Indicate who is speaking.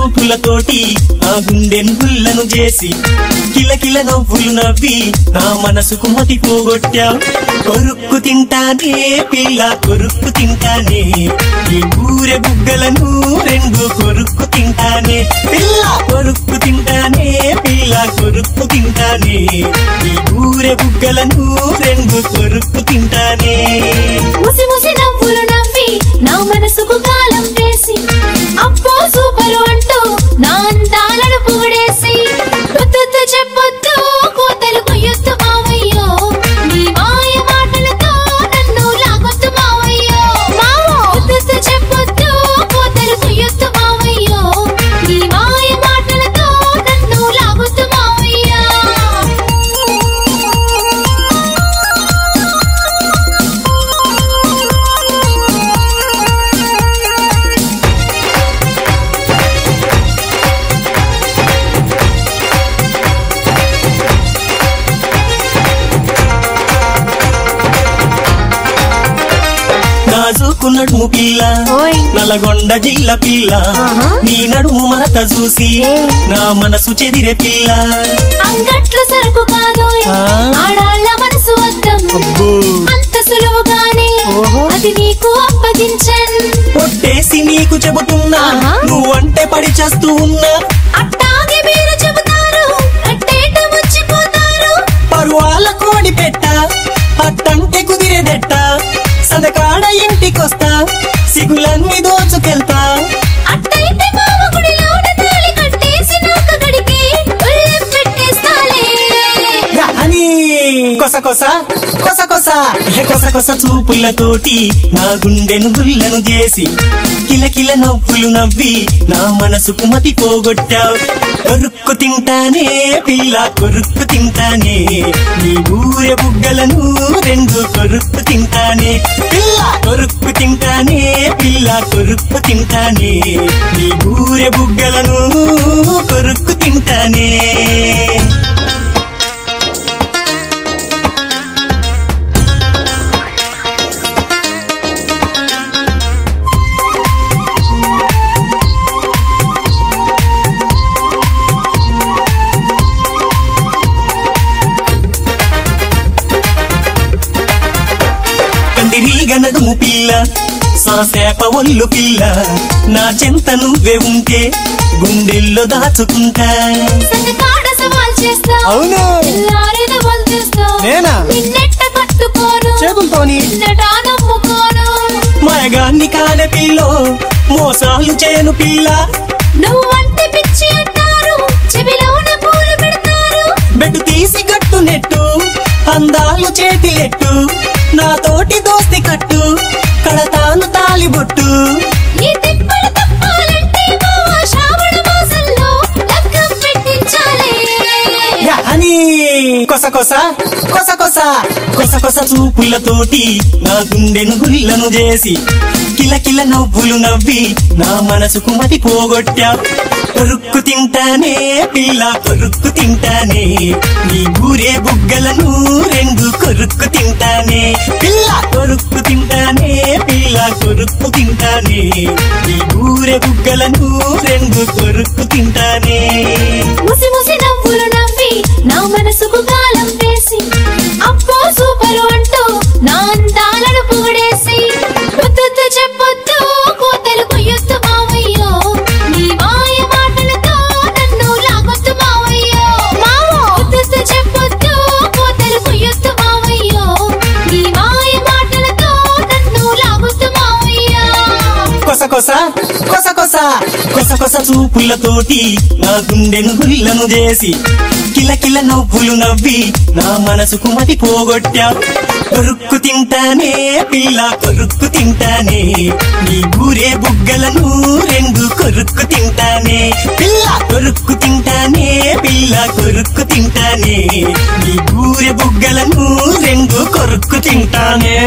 Speaker 1: సోపులతోటి నా గుండెను గుల్లను చేసి కిలకిల నవ్వులు నవ్వి నా మనసుకు మతి పోగొట్టావు కొరుక్కు తింటానే పిల్ల కొరుక్కు తింటానే ఈ ఊరె బుగ్గలను రెండు కొరుక్కు తింటానే పిల్ల కొరుక్కు తింటానే పిల్ల కొరుక్కు తింటానే ఈ ఊరె బుగ్గలను రెండు కొరుక్కు తింటానే
Speaker 2: ముసి ముసి నవ్వులు నవ్వి నా మనసుకు కాలం వేసి అప్పో సూపరు అంటూ నా అందాలను పొగిడేసి వద్దొద్దు చెప్పొద్దు కోతలు కొయ్యొద్దు మావయ్యో నీ మాయ మాటలతో నన్ను లాగొద్దు మావయ్యో మావో వద్దొద్దు చెప్పొద్దు కోతలు కొయ్యొద్దు మావయ్యో నీ మాయ మాటలతో నన్ను లాగొద్దు మావయ్యో
Speaker 1: నాజుకు నడుము పిల్ల
Speaker 2: ఓయ్.
Speaker 1: నల్లగొండ జిల్ల పిల్ల
Speaker 2: ఆహా.
Speaker 1: నీ నడుము మరత చూసి నా మనసు చెదిరే పిల్ల
Speaker 2: అంగట్ల సరుకు కాదు
Speaker 1: ఆ?
Speaker 2: ఆడాళ్ళ మనసు వద్దం
Speaker 1: అబ్బో.
Speaker 2: అంత సులువుగానే
Speaker 1: ఓహో.
Speaker 2: అది నీకు అప్పగించన్
Speaker 1: కొట్టేసి నీకు చెబుతున్నా
Speaker 2: ఆహా.
Speaker 1: నువ్వంటే పడి చేస్తూ ఉన్నా
Speaker 2: అట్టాగే మీరు చెబుతారు అట్టేట ముచ్చిపోతారు
Speaker 1: పరువాల కోడి పెట్ట అట్టంటే కుదిరేదెట్ట సదకాడ ఇంటికొస్తా సిగులన్నీ దోచుకెళ్తా
Speaker 2: అట్టయితే మామ గుడిలోన తాళి కట్టేసి నాకు గడికి ఉల్లెం పెట్టేస్తాలే
Speaker 1: అని కొస కొస కొస కొస ఏ కొస కొస చూపులతోటి నా గుండెను గుల్లను చేసి కిలకిల నవ్వులు నవ్వి నా మనసుకు మతి పోగొట్టావు కొరుక్కు తింటానే పిల్ల కొరుక్కు తింటానే నీ ఊరె బుగ్గలను రెండు కొరుక్కు తింటానే పిల్ల కొరుక్కు తింటానే పిల్ల కొరుక్కు తింటానే నీ ఊరె బుగ్గలను కొరుక్కు తింటానే కందిరీగ నడుము పిల్ల సాసేప ఒళ్ళు పిల్ల నా చెంత నువ్వే ఉంటే గుండెల్లో దాచుకుంటా
Speaker 2: సంగకాడ సవాల్ చేస్తా
Speaker 1: అవును.
Speaker 2: తెల్లారేద వదిలేస్తా
Speaker 1: నేనా?
Speaker 2: నిన్నెట్ట కట్టుకోను
Speaker 1: చేతులతోని
Speaker 2: నిన్నట నమ్ముకోను
Speaker 1: మయగాన్ని కాని పిల్లో మోసాలు చేయను పిల్ల
Speaker 2: నువ్వంటే పిచ్చి అంటారు చెవిలోన పూలు పెడతారు
Speaker 1: బెట్టు తీసి గట్టు నెట్టు అందాలు చేతిలెట్టు నా తోటి దోస్తి కట్టు కడతాను తాలిబొట్టు
Speaker 2: ఈ తిప్పలు తప్పాలంటే మావా శ్రావణ మాసంలో లగ్గం పెట్టించాలి
Speaker 1: యా అని కొస కొస కొస కొస కొస కొస చూపులతోటి నా గుండెను గుల్లను చేసి కిలకిల నవ్వులు నవ్వి నా మనసుకు మతి పోగొట్టా కొరుక్కు తింటానే పిల్ల కొరుక్కు తింటానే నీ ఊరే బుగ్గలను రెండు కొరుక్కు తింటానే పిల్ల కొరుక్కు తింటానే పిల్ల కొరుక్కు తింటానే నీ ఊరే బుగ్గలను రెండు కొరుక్కు తింటానే
Speaker 2: ముసి ముసి నవ్వులు నవ్వి నా మనసుకు గాలం వేసి అప్పో సూపరు అంటూ నా అందాలను పొగిడేసి వద్దొద్దు చెప్పొద్దు కోతలు కొయ్యొద్దు మావయ్యో నీ మాయ మాటలతో నన్ను లాగొద్దు మావయ్యో మావో వద్దొద్దు చెప్పొద్దు కోతలు కొయ్యొద్దు మావయ్యో నీ మాయ మాటలతో నన్ను లాగొద్దు మావయ్యో
Speaker 1: కొస కొస కొస కొస కొస కొస చూపులతోటి నా గుండెను గుల్లను చేసి కిలకిల నవ్వులు నవ్వి నా మనసుకు మతి పోగొట్టా కొరుక్కు తింటానే పిల్ల కొరుక్కు తింటానే నీ ఊరే బుగ్గలను రెండు కొరుక్కు తింటానే పిల్ల కొరుక్కు తింటానే పిల్ల కొరుక్కు తింటానే నీ ఊరే బుగ్గలను రెండు కొరుక్కు తింటానే